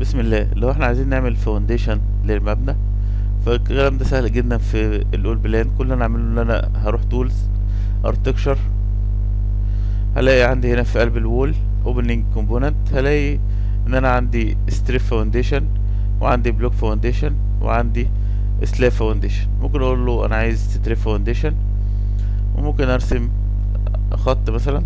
بسم الله لو احنا عايزين نعمل فاونديشن للمبنى فالكلام ده سهل جدا في الاول بلان كل اللي انا اعمله ان انا هروح تولز ارتكشر هلاقي عندي هنا في قلب الوول اوبننج كومبوننت هلاقي ان انا عندي ستريب فاونديشن وعندي بلوك فاونديشن وعندي سلاب فاونديشن ممكن اقول له انا عايز ستريب فاونديشن وممكن ارسم خط مثلا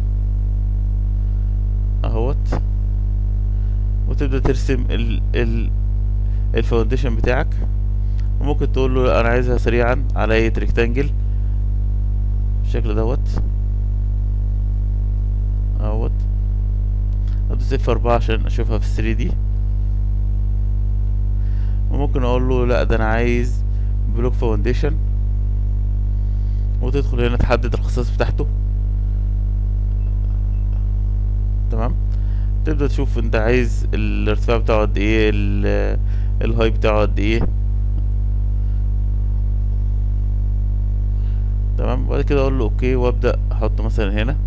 اهوت وتبدأ ترسم ال ال الفاونديشن بتاعك وممكن تقول له انا عايزها سريعا على اي ريكتانجل بالشكل دوت اهوت ادوس اف اربعة عشان اشوفها في 3 دي وممكن اقول له لا ده انا عايز بلوك فاونديشن وتدخل هنا تحدد الخصائص بتاعته تمام تبدأ تشوف انت عايز الارتفاع بتاعه قد ايه الهاي بتاعه قد ايه تمام بعد كده اقول له اوكي وابدأ احط مثلا هنا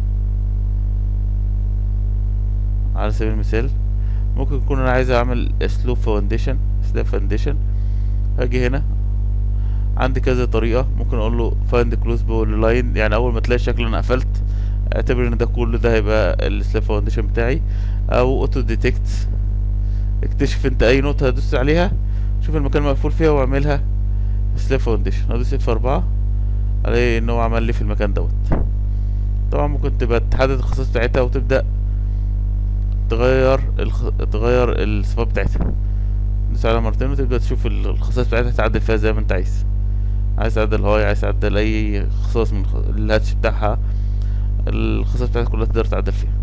على سبيل المثال ممكن يكون انا عايز اعمل سلوب فاونديشن سلاب فاونديشن هاجي هنا عندي كذا طريقة ممكن اقول له فايند كلوز بول لاين يعني اول ما تلاقي الشكل انا قفلت اعتبر ان ده كله ده هيبقى السلاب فاونديشن بتاعي او اوتو ديتكت اكتشف انت اي نقطة هتدوس عليها شوف المكان مقفول فيها واعملها سلاب فاونديشن هدوس اف اربعة الاقي ان هو عمل لي في المكان دوت طبعا ممكن تبقى تحدد الخصائص بتاعتها وتبدأ تغير الخ... تغير الصفات بتاعتها تدوس عليها مرتين وتبدأ تشوف الخصائص بتاعتها تعدل فيها زي ما انت عايز عايز تعدل هاي عايز تعدل اي خصائص من الهاتش بتاعها الخصائص بتاعتها كلها تقدر تعدل فيها